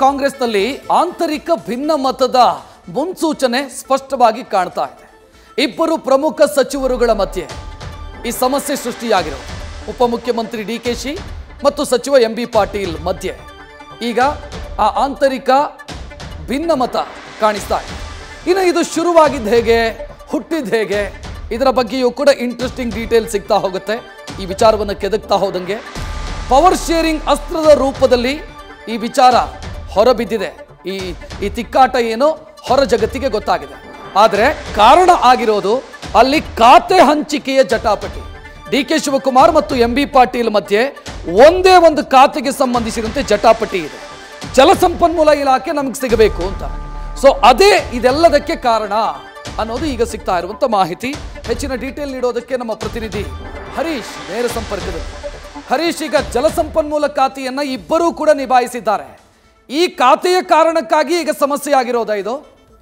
ಕಾಂಗ್ರೆಸ್ನಲ್ಲಿ ಆಂತರಿಕ ಭಿನ್ನ ಮತದ ಮುನ್ಸೂಚನೆ ಸ್ಪಷ್ಟವಾಗಿ ಕಾಣ್ತಾ ಇದೆ ಇಬ್ಬರು ಪ್ರಮುಖ ಸಚಿವರುಗಳ ಮಧ್ಯೆ ಈ ಸಮಸ್ಯೆ ಸೃಷ್ಟಿಯಾಗಿರೋದು ಉಪಮುಖ್ಯಮಂತ್ರಿ ಡಿ ಕೆ ಶಿ ಮತ್ತು ಸಚಿವ ಎಂ ಬಿ ಪಾಟೀಲ್ ಮಧ್ಯೆ ಈಗ ಆ ಆಂತರಿಕ ಭಿನ್ನಮತ ಕಾಣಿಸ್ತಾ ಇದೆ ಇನ್ನು ಇದು ಶುರುವಾಗಿದ್ದು ಹೇಗೆ ಹುಟ್ಟಿದ ಹೇಗೆ ಇದರ ಬಗ್ಗೆಯೂ ಕೂಡ ಇಂಟ್ರೆಸ್ಟಿಂಗ್ ಡೀಟೇಲ್ ಸಿಗ್ತಾ ಹೋಗುತ್ತೆ ಈ ವಿಚಾರವನ್ನು ಕೆದಕ್ತಾ ಹೋದಂಗೆ ಪವರ್ ಶೇರಿಂಗ್ ಅಸ್ತ್ರದ ರೂಪದಲ್ಲಿ ಈ ವಿಚಾರ ಹೊರಬಿದ್ದಿದೆ ಈ ಈ ತಿಕ್ಕಾಟ ಏನು ಹೊರ ಜಗತ್ತಿಗೆ ಗೊತ್ತಾಗಿದೆ ಆದರೆ ಕಾರಣ ಆಗಿರೋದು ಅಲ್ಲಿ ಖಾತೆ ಹಂಚಿಕೆಯ ಜಟಾಪಟಿ ಡಿ ಕೆ ಶಿವಕುಮಾರ್ ಮತ್ತು ಎಂ ಬಿ ಪಾಟೀಲ್ ಮಧ್ಯೆ ಒಂದೇ ಒಂದು ಖಾತೆಗೆ ಸಂಬಂಧಿಸಿದಂತೆ ಜಟಾಪಟಿ ಇದೆ ಜಲಸಂಪನ್ಮೂಲ ಇಲಾಖೆ ನಮಗೆ ಸಿಗಬೇಕು ಅಂತ ಸೊ ಅದೇ ಇದೆಲ್ಲದಕ್ಕೆ ಕಾರಣ ಅನ್ನೋದು ಈಗ ಸಿಗ್ತಾ ಇರುವಂತ ಮಾಹಿತಿ ಹೆಚ್ಚಿನ ಡೀಟೇಲ್ ನೀಡೋದಕ್ಕೆ ನಮ್ಮ ಪ್ರತಿನಿಧಿ ಹರೀಶ್ ನೇರ ಸಂಪರ್ಕದಲ್ಲಿ ಹರೀಶ್ ಈಗ ಜಲಸಂಪನ್ಮೂಲ ಖಾತೆಯನ್ನ ಇಬ್ಬರೂ ಕೂಡ ನಿಭಾಯಿಸಿದ್ದಾರೆ ಈ ಖಾತೆಯ ಕಾರಣಕ್ಕಾಗಿ ಈಗ ಸಮಸ್ಯೆ ಆಗಿರೋದಾ ಇದು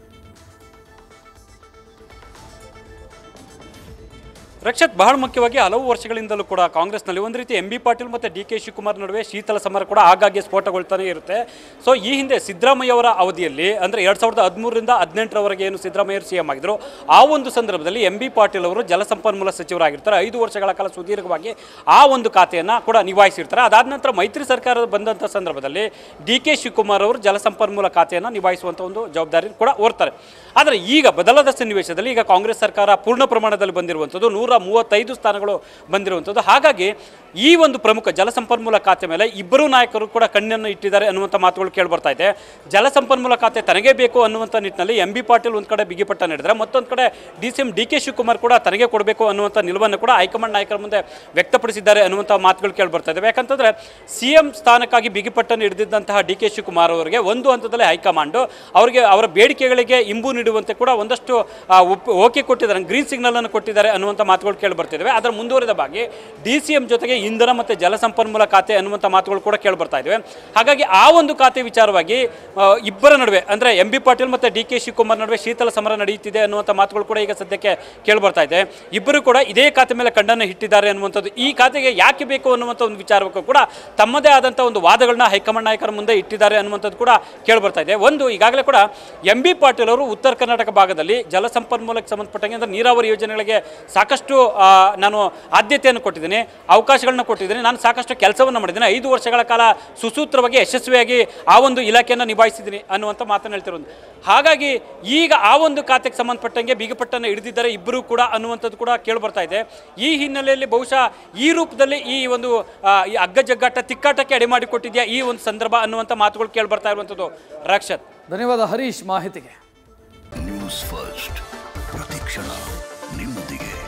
ರಕ್ಷತ್ ಬಹಳ ಮುಖ್ಯವಾಗಿ ಹಲವು ವರ್ಷಗಳಿಂದಲೂ ಕೂಡ ಕಾಂಗ್ರೆಸ್ನಲ್ಲಿ ಒಂದು ರೀತಿ ಎಂ ಬಿ ಪಾಟೀಲ್ ಮತ್ತು ಡಿ ಕೆ ಶಿವಕುಮಾರ್ ನಡುವೆ ಶೀತಲ ಸಮರ ಕೂಡ ಆಗಾಗ್ಗೆ ಸ್ಫೋಟಗೊಳ್ತಾನೆ ಇರುತ್ತೆ ಸೊ ಈ ಹಿಂದೆ ಸಿದ್ದರಾಮಯ್ಯ ಅವರ ಅವಧಿಯಲ್ಲಿ ಅಂದರೆ ಎರಡು ಸಾವಿರದ ಹದಿಮೂರರಿಂದ ಹದಿನೆಂಟರವರೆಗೆ ಏನು ಸಿದ್ದರಾಮಯ್ಯ ಸಿ ಎಂ ಆಗಿದ್ರು ಆ ಒಂದು ಸಂದರ್ಭದಲ್ಲಿ ಎಂ ಬಿ ಪಾಟೀಲ್ ಅವರು ಜಲಸಂಪನ್ಮೂಲ ಸಚಿವರಾಗಿರ್ತಾರೆ ಐದು ವರ್ಷಗಳ ಕಾಲ ಸುದೀರ್ಘವಾಗಿ ಆ ಒಂದು ಖಾತೆಯನ್ನು ಕೂಡ ನಿಭಾಯಿಸಿರ್ತಾರೆ ಅದಾದ ನಂತರ ಮೈತ್ರಿ ಸರ್ಕಾರ ಬಂದಂಥ ಸಂದರ್ಭದಲ್ಲಿ ಡಿ ಕೆ ಶಿವಕುಮಾರ್ ಅವರು ಜಲಸಂಪನ್ಮೂಲ ಖಾತೆಯನ್ನು ನಿಭಾಯಿಸುವಂಥ ಒಂದು ಜವಾಬ್ದಾರಿ ಕೂಡ ಹೊರ್ತಾರೆ ಆದರೆ ಈಗ ಬದಲಾದ ಸನ್ನಿವೇಶದಲ್ಲಿ ಈಗ ಕಾಂಗ್ರೆಸ್ ಸರ್ಕಾರ ಪೂರ್ಣ ಪ್ರಮಾಣದಲ್ಲಿ ಬಂದಿರುವಂಥದ್ದು ನೂರ ಮೂವತ್ತೈದು ಸ್ಥಾನಗಳು ಬಂದಿರುವಂಥದ್ದು ಹಾಗಾಗಿ ಈ ಒಂದು ಪ್ರಮುಖ ಜಲಸಂಪನ್ಮೂಲ ಖಾತೆ ಮೇಲೆ ಇಬ್ಬರೂ ನಾಯಕರು ಕೂಡ ಕಣ್ಣನ್ನು ಇಟ್ಟಿದ್ದಾರೆ ಅನ್ನುವಂಥ ಮಾತುಗಳು ಕೇಳಿ ಬರ್ತಾ ಇದೆ ಜಲಸಂಪನ್ಮೂಲ ಖಾತೆ ತನಗೇ ಬೇಕು ಅನ್ನುವಂಥ ನಿಟ್ಟಿನಲ್ಲಿ ಎಂ ಬಿ ಪಾಟೀಲ್ ಒಂದು ಕಡೆ ಬಿಗಿಪಟ್ಟ ನೀಡಿದರೆ ಮತ್ತೊಂದು ಕಡೆ D C M D K Shivakumar ಕೂಡ ತನಗೆ ಕೊಡಬೇಕು ಅನ್ನುವಂಥ ನಿಲುವನ್ನು ಕೂಡ ಹೈಕಮಾಂಡ್ ನಾಯಕರ ಮುಂದೆ ವ್ಯಕ್ತಪಡಿಸಿದ್ದಾರೆ ಅನ್ನುವಂಥ ಮಾತುಗಳು ಕೇಳಿ ಬರ್ತಾ ಇದ್ದಾವೆ ಯಾಕಂತಂದ್ರೆ ಸಿ ಎಂ ಸ್ಥಾನಕ್ಕಾಗಿ ಬಿಗಿಪಟ್ಟನ್ನು ಹಿಡಿದಿದ್ದಂತಹ ಡಿ ಕೆ ಶಿವಕುಮಾರ್ ಅವರಿಗೆ ಒಂದು ಹಂತದಲ್ಲಿ ಹೈಕಮಾಂಡ್ ಅವರಿಗೆ ಅವರ ಬೇಡಿಕೆಗಳಿಗೆ ಇಂಬು ನೀಡುವಂತೆ ಕೂಡ ಒಂದಷ್ಟು ಆ, ಒಪ್- ಓಕೆ ಕೊಟ್ಟಿದ್ದಾರೆ ಗ್ರೀನ್ ಸಿಗ್ನಲ್ ಅನ್ನು ಕೊಟ್ಟಿದ್ದಾರೆ ಅನ್ನುವಂಥ ಮಾತುಗಳು ಕೇಳಿ ಬರ್ತಿದ್ದಾವೆ ಅದರ ಮುಂದುವರಿದ ಭಾಗಿ ಡಿ ಸಿ ಎಂ ಜೊತೆಗೆ ಇಂಧನ ಮತ್ತು ಜಲಸಂಪನ್ಮೂಲ ಖಾತೆ ಅನ್ನುವಂಥ ಮಾತುಗಳು ಕೂಡ ಕೇಳಿ ಬರ್ತಾ ಇದ್ದಾವೆ ಹಾಗಾಗಿ ಆ ಒಂದು ಖಾತೆ ವಿಚಾರವಾಗಿ ಆ, ಇಬ್ಬರ ನಡುವೆ ಅಂದರೆ ಎಂ ಬಿ ಪಾಟೀಲ್ ಮತ್ತು ಡಿ ಕೆ ಶಿವಕುಮಾರ್ ನಡುವೆ ಶೀತಲ ಸಮರ ನಡೆಯುತ್ತಿದೆ ಅನ್ನುವಂಥ ಮಾತುಗಳು ಕೂಡ ಈಗ ಸದ್ಯಕ್ಕೆ ಕೇಳಿ ಬರ್ತಾ ಇದೆ ಇಬ್ಬರು ಕೂಡ ಇದೇ ಖಾತೆ ಮೇಲೆ ಕಣ್ಣನ್ನು ಇಟ್ಟಿದ್ದಾರೆ ಅನ್ನುವಂಥದ್ದು ಈ ಖಾತೆಗೆ ಯಾಕೆ ಬೇಕು ಅನ್ನುವಂಥ ಒಂದು ವಿಚಾರಕ್ಕೂ ಕೂಡ ತಮ್ಮದೇ ಆದಂಥ ಒಂದು ವಾದಗಳನ್ನ ಹೈಕಮಾಂಡ್ ನಾಯಕರ ಮುಂದೆ ಇಟ್ಟಿದ್ದಾರೆ ಅನ್ನುವಂಥದ್ದು ಕೂಡ ಕೇಳಿ ಬರ್ತಾ ಇದೆ ಒಂದು ಈಗಾಗಲೇ ಕೂಡ ಎಂ ಬಿ ಪಾಟೀಲ್ ಅವರು ಉತ್ತರ ಕರ್ನಾಟಕ ಭಾಗದಲ್ಲಿ ಜಲಸಂಪನ್ಮೂಲಕ್ಕೆ ಸಂಬಂಧಪಟ್ಟಂಗೆ ಅಂದರೆ ನೀರಾವರಿ ಯೋಜನೆಗಳಿಗೆ ಸಾಕಷ್ಟು ಆ, ನಾನು ಆದ್ಯತೆಯನ್ನು ಕೊಟ್ಟಿದ್ದೀನಿ ಅವಕಾಶಗಳನ್ನ ಕೊಟ್ಟಿದ್ದೀನಿ ನಾನು ಸಾಕಷ್ಟು ಕೆಲಸವನ್ನು ಮಾಡಿದ್ದೀನಿ ಐದು ವರ್ಷಗಳ ಕಾಲ ಸುಸೂತ್ರವಾಗಿ ಯಶಸ್ವಿಯಾಗಿ ಆ ಒಂದು ಇಲಾಖೆಯನ್ನು ನಿಭಾಯಿಸಿದ್ದೀನಿ ಅನ್ನುವಂಥ ಮಾತನ್ನು ಹೇಳ್ತಿರೋದು ಹಾಗಾಗಿ ಈಗ ಆ ಒಂದು ಖಾತೆಗೆ ಸಂಬಂಧಪಟ್ಟಂಗೆ ಬಿಗಿಪಟ್ಟನ್ನು ಹಿಡಿದಿದ್ದಾರೆ ಇಬ್ಬರು ಕೂಡ ಅನ್ನುವಂಥದ್ದು ಕೂಡ ಕೇಳಿ ಬರ್ತಾ ಇದೆ ಈ ಹಿನ್ನೆಲೆಯಲ್ಲಿ ಬಹುಶಃ ಈ ರೂಪದಲ್ಲಿ ಈ ಒಂದು ಆ, ಈ ಹಗ್ಗ ಜಗ್ಗಾಟ ತಿಕ್ಕಾಟಕ್ಕೆ ಅಡಿಮಾಡಿಕೊಟ್ಟಿದೆಯಾ ಈ ಒಂದು ಸಂದರ್ಭ ಅನ್ನುವಂಥ ಮಾತುಗಳು ಕೇಳಿ ಬರ್ತಾ ಇರುವಂಥದ್ದು ರಕ್ಷತ್ ಧನ್ಯವಾದ ಹರೀಶ್ ಮಾಹಿತಿಗೆ ನ್ಯೂಸ್ ಫಸ್ಟ್ ಪ್ರತಿಕ್ಷಣ ನಿಮ್ಮೊಂದಿಗೆ